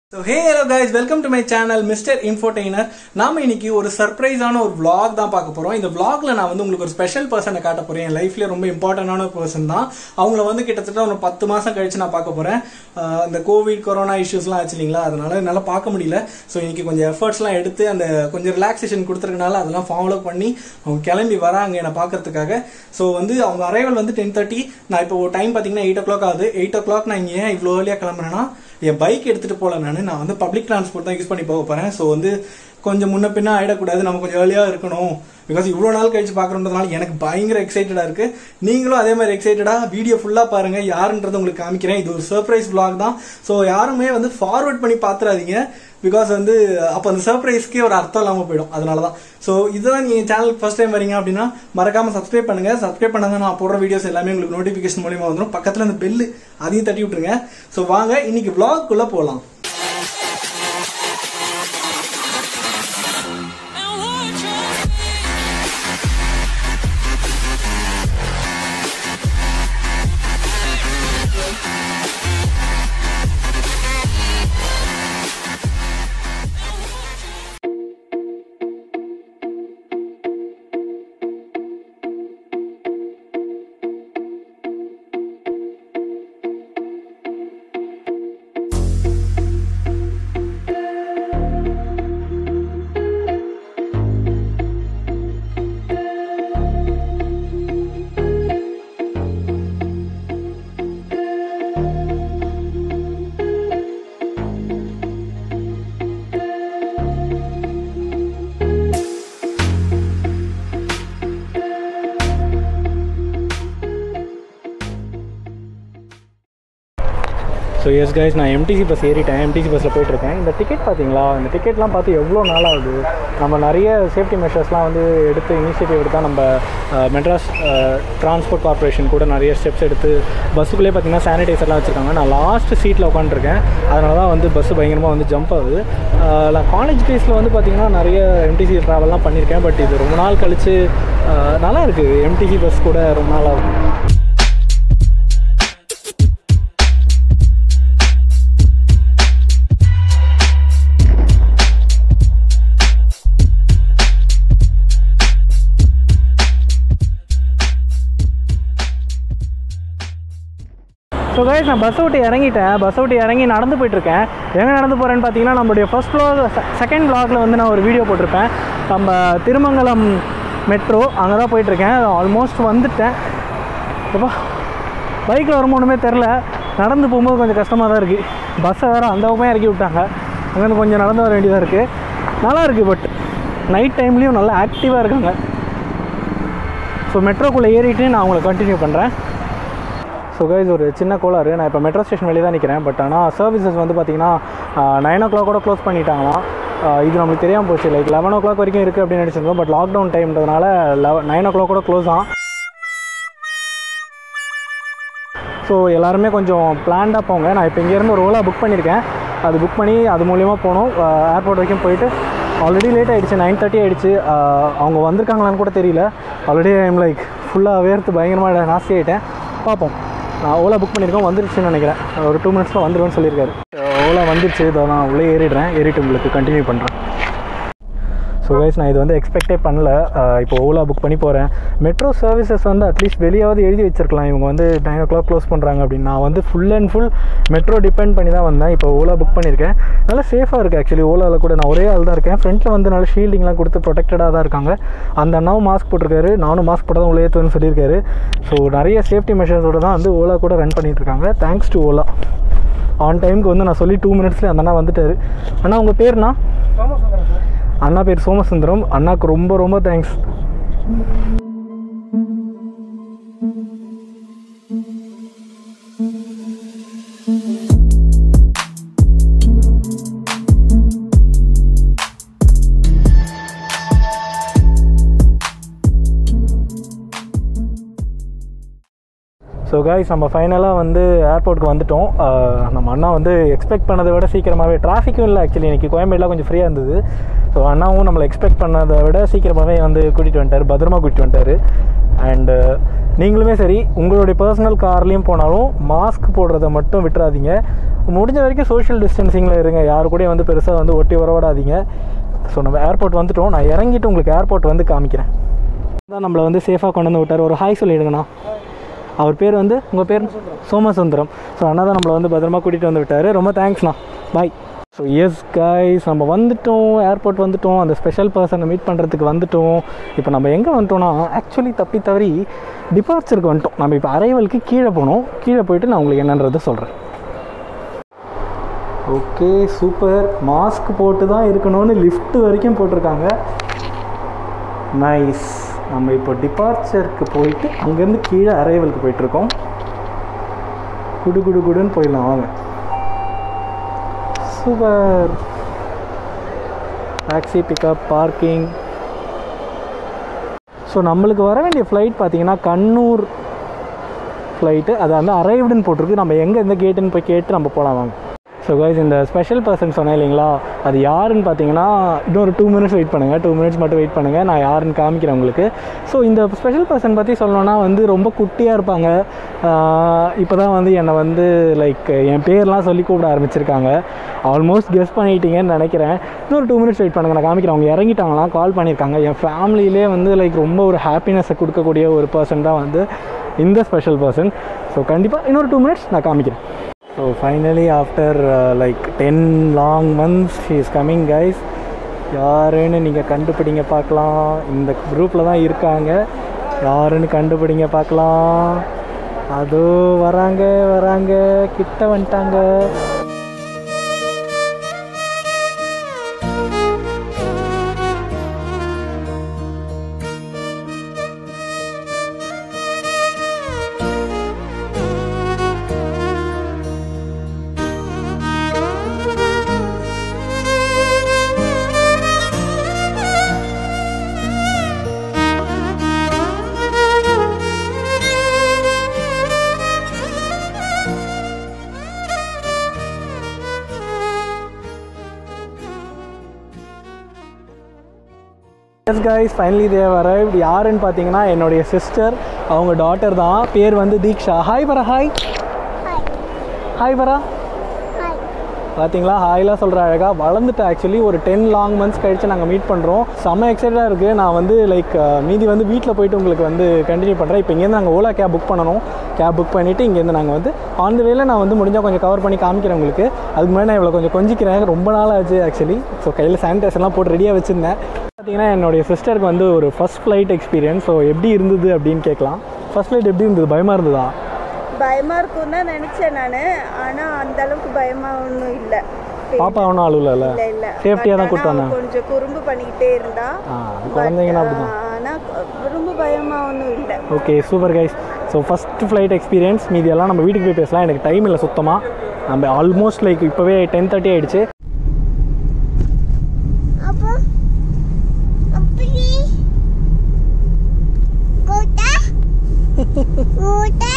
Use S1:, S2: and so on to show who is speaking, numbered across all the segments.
S1: so hey hello guys welcome to my channel Mister infotainer நாம இன்னைக்கு ஒரு சர்ப்ரைஸான ஒரு vlog தான் பார்க்க போறோம் இந்த vlogல நான் வந்து உங்களுக்கு ஒரு ஸ்பெஷல் பர்சனை காட்ட போறேன் என் லைஃப்ல ரொம்ப இம்பார்ட்டன்டான பர்சன் தான் அவங்கள வந்து கிட்டத்தட்ட ஒரு பத்து மாசம் கழிச்சு நான் பார்க்க போறேன் ஆஹ் இந்த கோவிட் கொரோனா இஷ்யூஸ்லாம் ஆச்சு இல்லைங்களா அதனால என்னால் பார்க்க முடியல ஸோ இன்னைக்கு கொஞ்சம் எஃபர்ட்ஸ்லாம் எடுத்து அந்த கொஞ்சம் ரிலாக்ஸேஷன் கொடுத்துருக்கனால அதெல்லாம் ஃபாலோ பண்ணி அவங்க கிளம்பி வராங்க என்னை பார்க்கறதுக்காக ஸோ வந்து அவங்க அரைவல் வந்து டென் தேர்ட்டி நான் இப்போ டைம் பார்த்தீங்கன்னா எயிட் ஓ கிளாக் ஆகுது எயிட் ஓ கிளாக் நான் இங்கே ஏன் இவ்வளோ ஏர்லியாக கிளம்புறேன்னா என் பைக் எடுத்துட்டு போல நான் நான் வந்து பப்ளிக் டிரான்ஸ்போர்ட் தான் யூஸ் பண்ணி போக போறேன் ஸோ வந்து கொஞ்சம் முன்ன பின்ன ஆயிடக்கூடாது நம்ம கொஞ்சம் ஏர்லியாக இருக்கணும் பிகாஸ் இவ்வளோ நாள் கழிச்சு பார்க்கறதுனால எனக்கு பயங்கர எக்ஸைட்டடாக இருக்கு நீங்களும் அதே மாதிரி எக்ஸைட்டடாக வீடியோ ஃபுல்லாக பாருங்க யாருன்றது உங்களுக்கு காமிக்கிறேன் இது ஒரு சர்ப்ரைஸ் vlog தான் ஸோ யாருமே வந்து ஃபார்வர்ட் பண்ணி பார்த்துறாதீங்க பிகாஸ் வந்து அப்போ அந்த சர்ப்ரைஸ்க்கே ஒரு அர்த்தம் இல்லாமல் போயிடும் அதனால தான் ஸோ இதுதான் நீங்கள் சேனலுக்கு ஃபர்ஸ்ட் டைம் வரீங்க அப்படின்னா மறக்காம சப்ஸ்கிரைப் பண்ணுங்க சப்ஸ்கிரைப் பண்ணாதான் நான் போடுற வீடியோஸ் எல்லாமே உங்களுக்கு நோட்டிஃபிகேஷன் மூலியமா வந்துடும் பக்கத்தில் அந்த பெல்லு அதையும் தட்டி விட்டுருங்க ஸோ வாங்க இன்னைக்கு vlog குள்ள போகலாம் ஸோ எஸ் கைஸ் நான் எம்டிசி பஸ் ஏறிட்டேன் எம்டிசி பஸ்ஸில் போயிட்டுருக்கேன் இந்த டிக்கெட் பார்த்தீங்களா இந்த டிக்கெட்லாம் பார்த்து எவ்வளோ நாள் ஆகுது நம்ம நிறைய சேஃப்டி மெஷர்ஸ்லாம் வந்து எடுத்து இனிஷியேட்டிவ் எடுத்தால் நம்ம அஹ், மெட்ராஸ் டிரான்ஸ்போர்ட் கார்ப்பரேஷன் கூட நிறைய ஸ்டெப்ஸ் எடுத்து பஸ்ஸுக்குள்ளே பார்த்தீங்கன்னா சானிடைசர்லாம் வச்சுருக்காங்க நான் லாஸ்ட் சீட்டில் உட்காந்துருக்கேன் அதனால தான் வந்து பஸ்ஸு பயங்கரமாக வந்து ஜம்ப் ஆகுது அஹ், நான் காலேஜ் டேஸில் வந்து பார்த்தீங்கன்னா நிறைய எம்டிசி ட்ராவல்லாம் பண்ணியிருக்கேன் பட் இது ரொம்ப நாள் கழித்து அஹ், நல்லா இருக்குது எம்டிசி பஸ் கூட ரொம்ப நாள் ஆகும் ஸோ கைஸ் நான் பஸ் விட்டு இறங்கிட்டேன் பஸ் விட்டு இறங்கி நடந்து போயிட்டுருக்கேன் எங்கே நடந்து போகிறேன்னு பார்த்தீங்கன்னா நம்மளுடைய ஃபர்ஸ்ட் vlog செகண்ட் vlogல வந்து நான் ஒரு வீடியோ போட்டிருப்பேன் நம்ம திருமங்கலம் மெட்ரோ அங்கே தான் போயிட்டுருக்கேன் ஆல்மோஸ்ட் வந்துட்டேன் எப்பா பைக்கில் வரும்போது ஒன்றுமே தெரில நடந்து போகும்போது கொஞ்சம் கஷ்டமாக தான் இருக்குது பஸ்ஸை வேறு அந்த பக்கமே இறக்கி விட்டாங்க அங்கேருந்து கொஞ்சம் நடந்து வர வேண்டியதாக இருக்குது நல்லா இருக்குது பட் நைட் டைம்லேயும் நல்லா ஆக்டிவாக இருக்காங்க ஸோ மெட்ரோக்குள்ளே ஏறிட்டு நான் உங்களை கண்டினியூ பண்ணுறேன் ஸோ கைஸ் ஒரு சின்ன கோளாறு நான் இப்போ மெட்ரோ ஸ்டேஷன் வெளியே தான் நிற்கிறேன் பட் ஆனால் சர்வீசஸ் வந்து பார்த்தீங்கன்னா நைன் ஓ கிளாக் கூட க்ளோஸ் பண்ணிட்டாங்களாம் ஆஹ் இது நம்மளுக்கு தெரியாமல் போச்சு லைக் லெவன் ஓ கிளாக் வரைக்கும் இருக்குது அப்படின்னு நினச்சிருந்தோம் பட் லாக்டவுன் டைம்ன்றதுனால லெவன் நைன் ஓ கிளாக் கூட க்ளோஸ் தான் ஸோ எல்லாருமே கொஞ்சம் பிளான்டாக போங்க நான் இப்போ இங்கேருந்து ஒரு ஓலா புக் பண்ணியிருக்கேன் அது புக் பண்ணி அது மூலியமாக போகணும் ஏர்போர்ட் வரைக்கும் போயிட்டு ஆல்ரெடி லேட் ஆகிடுச்சு நைன் தேர்ட்டி ஆகிடுச்சு அவங்க வந்திருக்காங்களான்னு கூட தெரியல ஆல்ரெடி ஐம் லைக் ஃபுல்லாக வேர்த்து பயங்கரமாக நாஸ்தி ஆகிட்டேன் பார்ப்போம் நான் ஓலா புக் பண்ணியிருக்கோம் வந்துருச்சுன்னு நினைக்கிறேன் ஒரு டூ மினிட்ஸில் வந்துடுவேன்னு சொல்லியிருக்காரு ஓலா வந்துருச்சு இதோ நான் உள்ளே ஏறிடுறேன் ஏறிட்டு உங்களுக்கு கண்டினியூ பண்ணுறேன் ஸோ கைஸ் நான் இது வந்து எக்ஸ்பெக்டே பண்ணல அஹ் இப்போ ஓலா புக் பண்ணி போகிறேன் மெட்ரோ சர்வீசஸ் வந்து அட்லீஸ்ட் வெளியாவது எழுதி வச்சிருக்கலாம் இவங்க வந்து நைன் ஓ கிளாக் க்ளோஸ் பண்ணுறாங்க அப்படின்னு நான் வந்து full and full metro depend பண்ணி தான் வந்தேன் இப்போ ஓலா புக் பண்ணியிருக்கேன் நல்லா சேஃபாக இருக்குது ஆக்சுவலி ஓலாவில் கூட நான் ஒரே ஆள் தான் இருக்கேன் ஃப்ரண்ட்டில் வந்து நல்ல ஷீல்டிங்லாம் கொடுத்து ப்ரொடெக்டடாக தான் இருக்காங்க அந்த அண்ணாவும் மாஸ்க் போட்டிருக்காரு நானும் மாஸ்க் போட்டு தான் உள்ளே ஏற்றுவேன்னு சொல்லியிருக்காரு ஸோ நிறைய சேஃப்டி மெஷர்ஸோட தான் வந்து ஓலா கூட ரன் பண்ணிட்டு இருக்காங்க தேங்க்ஸ் டு ஓலா ஆன் டைமுக்கு வந்து நான் சொல்லி டூ மினிட்ஸ்லேயே அந்த அண்ணா வந்துட்டாரு அண்ணா உங்கள் பேர்னா அண்ணா பேர் சோமசுந்தரம் அண்ணாக்கு ரொம்ப ரொம்ப தேங்க்ஸ் ஸோ காய்ஸ் நம்ம ஃபைனலாக வந்து ஏர்போர்ட்டுக்கு வந்துட்டோம் அஹ் நம்ம அண்ணா வந்து எக்ஸ்பெக்ட் பண்ணதை விட சீக்கிரமாகவே டிராஃபிக்கும் இல்லை ஆக்சுவலி இன்றைக்கி கோயம்பேடுலாம் கொஞ்சம் ஃப்ரீயாக இருந்தது ஸோ அண்ணாவும் நம்மளை எக்ஸ்பெக்ட் பண்ணதை விட சீக்கிரமாகவே வந்து கூட்டிகிட்டு வந்துட்டார் பத்திரமா கூட்டிகிட்டு வந்துட்டார் அண்டு நீங்களுமே சரி உங்களுடைய பர்சனல் கார்லேயும் போனாலும் மாஸ்க் போடுறத மட்டும் விட்டுறாதீங்க முடிஞ்ச வரைக்கும் சோஷியல் டிஸ்டன்சிங்கில் இருங்க யாரு கூடயும் வந்து பெருசாக வந்து ஒட்டி வரவிடாதீங்க ஸோ நம்ம ஏர்போர்ட் வந்துட்டோம் நான் இறங்கிட்டு உங்களுக்கு ஏர்போர்ட் வந்து காமிக்கிறேன் தான் நம்மளை வந்து சேஃபாக கொண்டு வந்து விட்டார் ஒரு ஹாய் சொல்லிடுங்கண்ணா அவர் பேர் வந்து உங்கள் பேர் சோமசுந்தரம் ஸோ அண்ணா தான் நம்மளை வந்து பத்திரமா கூட்டிகிட்டு வந்து விட்டார் ரொம்ப தேங்க்ஸ்ண்ணா பாய் ஸோ எஸ் கைஸ் நம்ம வந்துட்டோம் ஏர்போர்ட் வந்துட்டோம் அந்த ஸ்பெஷல் பர்சனை மீட் பண்ணுறதுக்கு வந்துட்டோம் இப்போ நம்ம எங்கே வந்துட்டோம்னா ஆக்சுவலி தப்பி தவறி டிபார்ச்சருக்கு வந்துட்டோம் நம்ம இப்போ அரைவலுக்கு கீழே போனோம் கீழே போயிட்டு நான் உங்களுக்கு என்னன்றதை சொல்கிறேன் ஓகே சூப்பர் மாஸ்க் போட்டு தான் இருக்கணும்னு லிஃப்ட் வரைக்கும் போட்டிருக்காங்க நைஸ் நம்ம இப்போ டிபார்ச்சருக்கு போயிட்டு அங்கேருந்து கீழே அரைவலுக்கு போயிட்டுருக்கோம் குடு குடு குடுன்னு போயிடலாம் வாங்க super taxi pickup parking so நம்மளுக்கு வர வேண்டிய ஃப்ளைட் பார்த்தீங்கன்னா கண்ணூர் ஃப்ளைட்டு அது வந்து அரைவ்டுன்னு போட்டிருக்கு நம்ம எங்கே எந்த கேட்டுன்னு போய் கேட்டு நம்ம போகலாம் வாங்க ஸோ கைஸ் இந்த ஸ்பெஷல் பர்சன் சொன்னேன் இல்லைங்களா அது யாருன்னு பார்த்தீங்கன்னா இன்னொரு டூ மினிட்ஸ் வெயிட் பண்ணுங்கள் டூ மினிட்ஸ் மட்டும் வெயிட் பண்ணுங்கள் நான் யாருன்னு காமிக்கிறேன் உங்களுக்கு ஸோ இந்த ஸ்பெஷல் பர்சன் பற்றி சொல்லணும்னா வந்து ரொம்ப குட்டியாக இருப்பாங்க இப்போ தான் வந்து என்னை வந்து லைக் என் பேர்லாம் சொல்லி கூப்பிட ஆரம்பிச்சிருக்காங்க ஆல்மோஸ்ட் கெஸ் பண்ணிட்டீங்கன்னு நினைக்கிறேன் இன்னொரு டூ மினிட்ஸ் வெயிட் பண்ணுங்கள் நான் காமிக்கிறேன் அவங்க இறங்கிட்டாங்களாம் கால் பண்ணியிருக்காங்க என் ஃபேமிலியிலே வந்து லைக் ரொம்ப ஒரு ஹாப்பினஸை கொடுக்கக்கூடிய ஒரு பர்சன் தான் வந்து இந்த ஸ்பெஷல் பர்சன் ஸோ கண்டிப்பாக இன்னொரு டூ மினிட்ஸ் நான் காமிக்கிறேன் so finally after like ten long months she is coming guys யாருன்னு நீங்கள் கண்டுபிடிங்க பார்க்கலாம் இந்த குரூப்பில் தான் இருக்காங்க யாருன்னு கண்டுபிடிங்க பார்க்கலாம் அதோ வராங்க வராங்க கிட்ட வந்துட்டாங்க yes guys finally they arrived யாருன்னு பார்த்தீங்கன்னா என்னுடைய சிஸ்டர் அவங்க டாட்டர் தான் பேர் வந்து தீக்ஷா ஹாய் வரா ஹாய் ஹாய் வரா பார்த்தீங்களா ஹாய்லாம் சொல்கிற அழகா வளர்ந்துட்டு ஆக்சுவலி ஒரு டென் லாங் மந்த்ஸ் கழிச்சு நாங்கள் மீட் பண்ணுறோம் செம்ம எக்ஸைட்டாக இருக்குது நான் வந்து லைக் மீதி வந்து வீட்டில் போயிட்டு உங்களுக்கு வந்து கண்டினியூ பண்ணுறேன் இப்போ இங்கேருந்து நாங்கள் ஓலா கேப் புக் பண்ணணும் கேப் புக் பண்ணிவிட்டு இங்கேருந்து நாங்கள் வந்து ஆன் த வேல நான் வந்து முடிஞ்சால் கொஞ்சம் கவர் பண்ணி காமிக்கிறேன் உங்களுக்கு அதுக்கு முன்னாடி நான் இவ்வளோ கொஞ்சம் கொஞ்சிக்கிறேன் ரொம்ப நாள் ஆச்சு ஆக்சுவலி ஸோ கையில் சானிடைசர்லாம் போட்டு ரெடியாக வச்சுருந்தேன் பார்த்தீங்கன்னா என்னுடைய சிஸ்டருக்கு வந்து ஒரு ஃபஸ்ட் ஃப்ளைட் எக்ஸ்பீரியன்ஸ் ஸோ எப்படி இருந்தது அப்படின்னு கேட்கலாம் ஃபஸ்ட் ஃப்ளைட் எப்படி இருந்தது பயமாக இருந்ததா
S2: பயமா இருக்கும் தான் நினைச்சேன் நானு ஆனா அந்த அளவுக்கு பயமா ஒன்றும் இல்ல
S1: பாப்பா ஒன்றும் அழுவல
S2: இல்ல இல்ல
S1: சேஃப்டியாக தான்
S2: But
S1: கூட்டு
S2: ஆனா
S1: வந்தேன்
S2: அவ கொஞ்சம் குறும்பு பண்ணிக்கிட்டே இருந்தா
S1: ஆ குழந்தைங்கன்னா அப்படி தான்
S2: ஆனா ரொம்ப பயமா ஒன்றும் இல்ல
S1: okay super guys so first flight experience மீதி எல்லாம் நம்ம வீட்டுக்கு போய் பேசலாம் எனக்கு டைம் இல்லை சுத்தமாக நம்ம ஆல்மோஸ்ட் லைக் இப்போவே டென் தேர்ட்டி ஆயிடுச்சு
S3: அப்போ அப்படி கோட்டா கோட்டா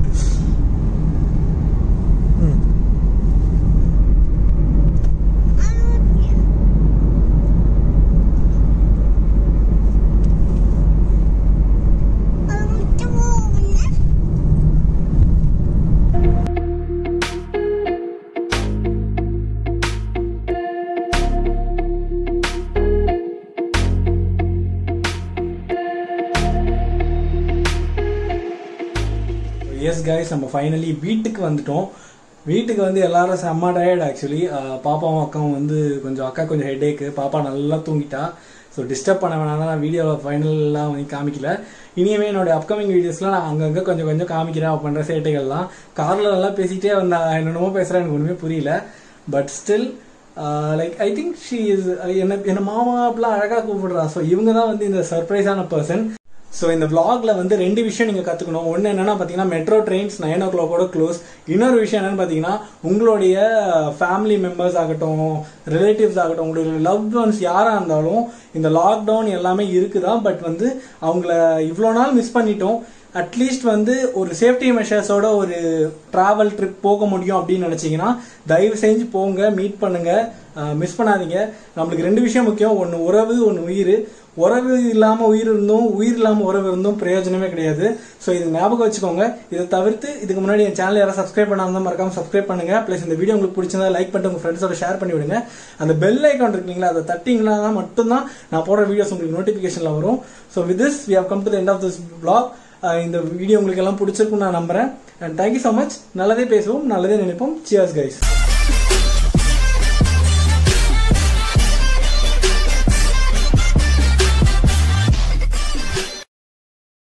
S1: எஸ் கைஸ் நம்ம ஃபைனலி வீட்டுக்கு வந்துட்டோம் வீட்டுக்கு வந்து எல்லாரும் செம்ம டயர்ட் ஆக்சுவலி பாப்பாவும் அக்காவும் வந்து கொஞ்சம் அக்கா கொஞ்சம் ஹெட்டேக்கு பாப்பா நல்லா தூங்கிட்டா ஸோ டிஸ்டர்ப் பண்ண வேணாம் தான் நான் வீடியோவில் ஃபைனல்லாம் வந்து காமிக்கல இனிமே என்னோட அப்கமிங் வீடியோஸ்லாம் நான் அங்கங்கே கொஞ்சம் கொஞ்சம் காமிக்கிறேன் அவ பண்ணுற சேட்டைகள்லாம் காரில் நல்லா பேசிக்கிட்டே வந்தா என்னென்னமோ பேசுகிறேன் எனக்கு ஒன்றுமே புரியல but still like I think she is என்ன என்ன மாமா அப்படிலாம் அழகாக கூப்பிடுறா ஸோ இவங்க தான் வந்து இந்த சர்ப்ரைஸான பர்சன் ஸோ இந்த vlogல வந்து ரெண்டு விஷயம் நீங்கள் கற்றுக்கணும் ஒன்று என்னன்னா பார்த்தீங்கன்னா மெட்ரோ ட்ரெயின்ஸ் நைன் ஓ கிளாக்கோட க்ளோஸ் இன்னொரு விஷயம் என்னன்னு பார்த்தீங்கன்னா உங்களுடைய ஃபேமிலி மெம்பர்ஸ் ஆகட்டும் ரிலேட்டிவ்ஸ் ஆகட்டும் உங்களுடைய லவ் ஒன்ஸ் யாராக இருந்தாலும் இந்த லாக்டவுன் எல்லாமே இருக்குதான் பட் வந்து அவங்கள இவ்வளோ நாள் மிஸ் பண்ணிட்டோம் அட்லீஸ்ட் வந்து ஒரு சேஃப்டி மெஷர்ஸோட ஒரு டிராவல் ட்ரிப் போக முடியும் அப்படின்னு நினைச்சீங்கன்னா தயவு செஞ்சு போங்க மீட் பண்ணுங்க மிஸ் பண்ணாதீங்க நம்மளுக்கு ரெண்டு விஷயம் முக்கியம் ஒன்று உறவு ஒன்று உயிர் உறவு இல்லாம உயிர் இருந்தும் உயிர் இல்லாம உறவு இருந்தும் பிரயோஜனமே கிடையாது ஸோ இது ஞாபகம் வச்சுக்கோங்க இதை தவிர்த்து இதுக்கு முன்னாடி என் சேனல் யாராவது சப்ஸ்கிரைப் பண்ணாம இருந்தா மறக்காம சப்ஸ்கிரைப் பண்ணுங்க ப்ளஸ் இந்த வீடியோ உங்களுக்கு பிடிச்சிருந்தா லைக் பண்ணிட்டு உங்க ஃப்ரெண்ட்ஸோட ஷேர் பண்ணி விடுங்க அந்த பெல் ஐக்கான் இருக்குங்களா அதை தட்டிங்கன்னா தான் மட்டும்தான் நான் போடுற வீடியோஸ் உங்களுக்கு நோட்டிபிகேஷன்ல வரும் so with this we have come to end of this vlog அஹ் இந்த வீடியோ உங்களுக்கு எல்லாம் பிடிச்சிருக்கும் நான் நம்புறேன் அண்ட் தேங்க்யூ ஸோ மச் நல்லதே பேசுவோம் நல்லதே நினைப்போம் சியர்ஸ் கைஸ்